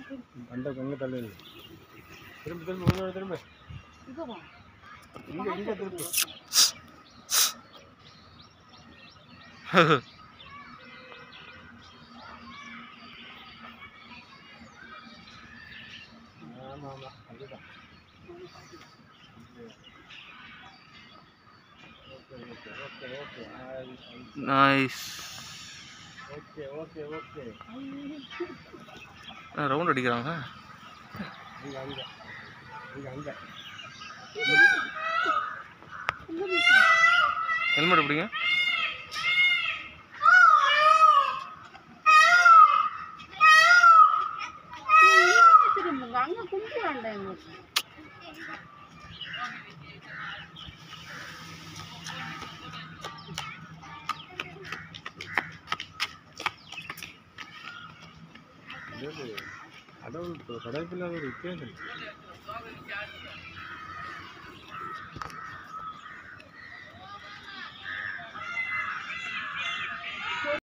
அந்த அங்கே தள்ளி திரும்ப திரும்ப உள்ள திரும்ப இங்க வா இங்கே இங்கே திரும்ப ஆமாம் ஆமாம் அதுதான் okay okay okay okay nice okay okay okay round அடிக்கிறாங்க இங்கே அங்கே இங்கே அங்கே ஹெல்மெட் எப்படிங்க திரும்புங்க அங்க கும்பிட்டு வேண்டாம் எங்களுக்கு அதாவது கடவுள் படைப்பில்லாத ஒரு வித்தியாசம்